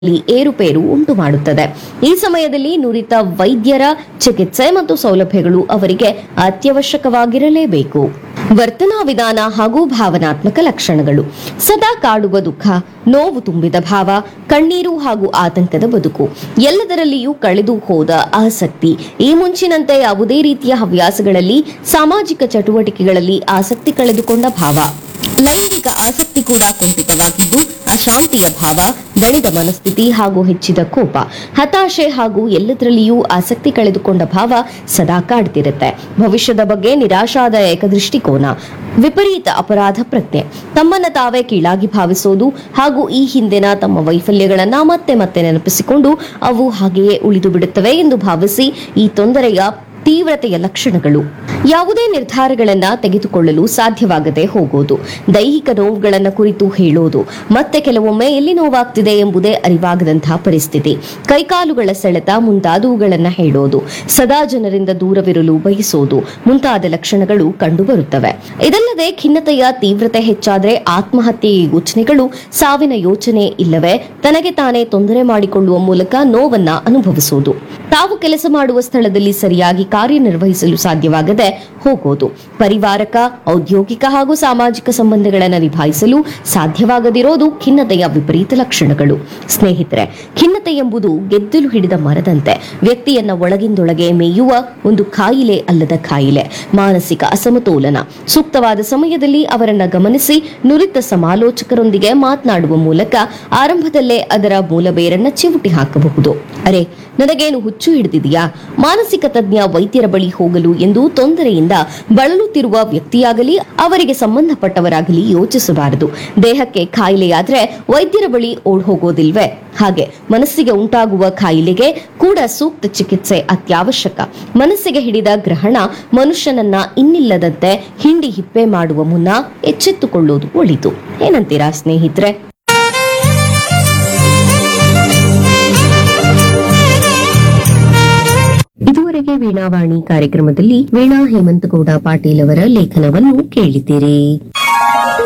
ಲಿ ಏರುಪೇರು ಉಂಟು ಮಾಡುತ್ತದೆ ಈ ಸಮಯದಲ್ಲಿ ನುರಿತ ವೈದ್ಯರ ಚಿಕಿತ್ಸೆ ಮತ್ತು ಸೌಲಭ್ಯಗಳು ಅವರಿಗೆ ಅತ್ಯವಶ್ಯಕವಾಗಿರಲೇಬೇಕು ವರ್ತನಾ ವಿಧಾನ ಹಾಗೂ ಭಾವನಾತ್ಮಕ ಲಕ್ಷಣಗಳು ಸದಾ ಕಾಡುವ ದುಃಖ ನೋವು ತುಂಬಿದ ಭಾವ ಕಣ್ಣೀರು ಹಾಗೂ ಆತಂಕದ ಬದುಕು ಎಲ್ಲದರಲ್ಲಿಯೂ ಕಳೆದು ಹೋದ ಆಸಕ್ತಿ ಈ ಮುಂಚಿನಂತೆ ಯಾವುದೇ ರೀತಿಯ ಹವ್ಯಾಸಗಳಲ್ಲಿ ಸಾಮಾಜಿಕ ಚಟುವಟಿಕೆಗಳಲ್ಲಿ ಆಸಕ್ತಿ ಕಳೆದುಕೊಂಡ ಭಾವ ಲೈಂಗಿಕ ಆಸಕ್ತಿ ಕೂಡ ಕುಂಠಿತವಾಗಿದ್ದು ಅಶಾಂತಿಯ ಭಾವ ದಣಿದ ಮನಸ್ಥಿತಿ ಹಾಗೂ ಹೆಚ್ಚಿದ ಕೋಪ ಹತಾಶೆ ಹಾಗೂ ಎಲ್ಲದರಲ್ಲಿಯೂ ಆಸಕ್ತಿ ಕಳೆದುಕೊಂಡ ಭಾವ ಸದಾ ಕಾಡ್ತಿರುತ್ತೆ ಭವಿಷ್ಯದ ಬಗ್ಗೆ ನಿರಾಶಾದಾಯಕ ದೃಷ್ಟಿಕೋನ ವಿಪರೀತ ಅಪರಾಧ ಪ್ರಜ್ಞೆ ತಮ್ಮನ್ನ ತಾವೇ ಕೀಳಾಗಿ ಭಾವಿಸೋದು ಹಾಗೂ ಈ ಹಿಂದಿನ ತಮ್ಮ ವೈಫಲ್ಯಗಳನ್ನ ಮತ್ತೆ ಮತ್ತೆ ನೆನಪಿಸಿಕೊಂಡು ಅವು ಹಾಗೆಯೇ ಉಳಿದು ಬಿಡುತ್ತವೆ ಎಂದು ಭಾವಿಸಿ ಈ ತೊಂದರೆಯ ತೀವ್ರತೆಯ ಲಕ್ಷಣಗಳು ಯಾವುದೇ ನಿರ್ಧಾರಗಳನ್ನ ತೆಗೆದುಕೊಳ್ಳಲು ಸಾಧ್ಯವಾಗದೆ ಹೋಗೋದು ದೈಹಿಕ ನೋವುಗಳನ್ನ ಕುರಿತು ಹೇಳೋದು ಮತ್ತೆ ಕೆಲವೊಮ್ಮೆ ಎಲ್ಲಿ ನೋವಾಗ್ತಿದೆ ಎಂಬುದೇ ಅರಿವಾಗದಂತಹ ಪರಿಸ್ಥಿತಿ ಕೈಕಾಲುಗಳ ಸೆಳೆತ ಮುಂತಾದವುಗಳನ್ನ ಹೇಳೋದು ಸದಾ ಜನರಿಂದ ದೂರವಿರಲು ಬಯಸೋದು ಮುಂತಾದ ಲಕ್ಷಣಗಳು ಕಂಡುಬರುತ್ತವೆ ಇದಲ್ಲದೆ ಖಿನ್ನತೆಯ ತೀವ್ರತೆ ಹೆಚ್ಚಾದ್ರೆ ಆತ್ಮಹತ್ಯೆ ಯೋಚನೆಗಳು ಸಾವಿನ ಯೋಚನೆ ಇಲ್ಲವೇ ತನಗೆ ತಾನೇ ತೊಂದರೆ ಮಾಡಿಕೊಳ್ಳುವ ಮೂಲಕ ನೋವನ್ನ ಅನುಭವಿಸುವುದು ತಾವು ಕೆಲಸ ಮಾಡುವ ಸ್ಥಳದಲ್ಲಿ ಸರಿಯಾಗಿ ಕಾರ್ಯನಿರ್ವಹಿಸಲು ಸಾಧ್ಯವಾಗದೆ ಹೋಗೋದು ಪರಿವಾರಕ ಔದ್ಯೋಗಿಕ ಹಾಗೂ ಸಾಮಾಜಿಕ ಸಂಬಂಧಗಳನ್ನು ನಿಭಾಯಿಸಲು ಸಾಧ್ಯವಾಗದಿರೋದು ಖಿನ್ನತೆಯ ವಿಪರೀತ ಲಕ್ಷಣಗಳು ಸ್ನೇಹಿತರೆ ಖಿನ್ನತೆ ಎಂಬುದು ಗೆದ್ದಲು ಹಿಡಿದ ಮರದಂತೆ ವ್ಯಕ್ತಿಯನ್ನ ಒಳಗಿಂದೊಳಗೆ ಮೇಯುವ ಒಂದು ಕಾಯಿಲೆ ಅಲ್ಲದ ಕಾಯಿಲೆ ಮಾನಸಿಕ ಅಸಮತೋಲನ ಸೂಕ್ತವಾದ ಸಮಯದಲ್ಲಿ ಅವರನ್ನ ಗಮನಿಸಿ ನುರಿತ ಸಮಾಲೋಚಕರೊಂದಿಗೆ ಮಾತನಾಡುವ ಮೂಲಕ ಆರಂಭದಲ್ಲೇ ಅದರ ಮೂಲಬೇರನ್ನ ಚಿವುಟಿ ಹಾಕಬಹುದು ಅರೆ ನನಗೇನು ಹುಚ್ಚು ಹಿಡಿದಿದೆಯಾ ಮಾನಸಿಕ ತಜ್ಞ ವೈದ್ಯರ ಬಳಿ ಹೋಗಲು ಎಂದು ತೊಂದರೆಯಿಂದ ಬಳಲುತ್ತಿರುವ ವ್ಯಕ್ತಿಯಾಗಲಿ ಅವರಿಗೆ ಸಂಬಂಧಪಟ್ಟವರಾಗಲಿ ಯೋಚಿಸಬಾರದು ದೇಹಕ್ಕೆ ಕಾಯಿಲೆಯಾದ್ರೆ ವೈದ್ಯರ ಬಳಿ ಓಡ್ ಹೋಗೋದಿಲ್ವೇ ಹಾಗೆ ಮನಸ್ಸಿಗೆ ಉಂಟಾಗುವ ಕಾಯಿಲೆಗೆ ಕೂಡ ಸೂಕ್ತ ಚಿಕಿತ್ಸೆ ಅತ್ಯವಶ್ಯಕ ಮನಸ್ಸಿಗೆ ಹಿಡಿದ ಗ್ರಹಣ ಮನುಷ್ಯನನ್ನ ಇನ್ನಿಲ್ಲದಂತೆ ಹಿಂಡಿ ಹಿಪ್ಪೆ ಮಾಡುವ ಮುನ್ನ ಎಚ್ಚೆತ್ತುಕೊಳ್ಳೋದು ಒಳಿತು ಏನಂತೀರಾ ಸ್ನೇಹಿತರೆ ಇದುವರೆಗೆ ವೀಣಾವಾಣಿ ಕಾರ್ಯಕ್ರಮದಲ್ಲಿ ವೀಣಾ ಹೇಮಂತಗೌಡ ಪಾಟೀಲ್ ಅವರ ಲೇಖನವನ್ನು ಕೇಳಿದ್ದೀರಿ